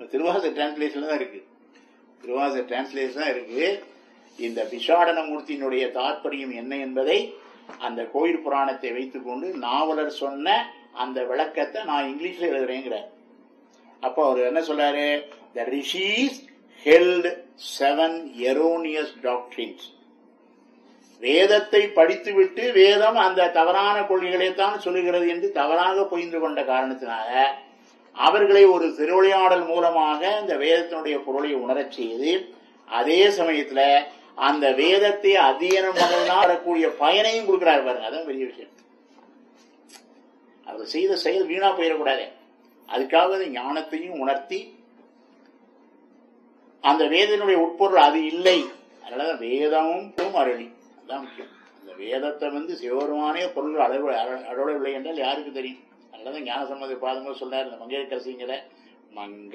திருவாச டிரான்ஸ்லேஷன்ல தான் இருக்கு திருவாச டிரான்ஸ்லேஷன் தான் இருக்கு இந்த பிஷாடனமூர்த்தியினுடைய தாற்பயம் என்ன என்பதை அந்த கோயில் புராணத்தை வைத்துக்கொண்டு நாவலர் சொன்ன அந்த விளக்கத்தை நான் இங்கிலீஷ்ல எழுதுறேங்கிறார் அப்போ அவர் என்ன சொல்றாரு the rishis held seven erroneous doctrines வேதத்தை படித்துவிட்டு வேதம் அந்த தவறான கொள்கைகளைத்தான் சொல்லுகிறது என்று தவறாக புரிந்து கொண்ட காரணத்தினால அவர்களை ஒரு திருவிளையாடல் மூலமாக இந்த வேதத்தினுடைய பொருளை உணரச் செய்து அதே சமயத்துல அந்த வேதத்தை அध्यயனம் பண்ணதுனால் வரக்கூடிய பயனையும் கொடுக்கிறார் பாருங்க அதான் பெரிய விஷயம் அவர் செய்த செயல் வீணா போயிடக்கூடாது அதுக்காக அந்த ஞானத்தையும் உணர்த்தி அந்த வேதனுடைய உட்பொருள் அது இல்லை அதனால வேதமும் அருளி அதான் முக்கியம் அந்த வேதத்தை வந்து சிவபெருமானே பொருள்கள் அளவு அளவில்லை என்றால் யாருக்கு தெரியும் அதனாலதான் ஞான சம்மதி பாதங்கள் சொன்னார் இந்த மங்கையரசிங்கிற மங்க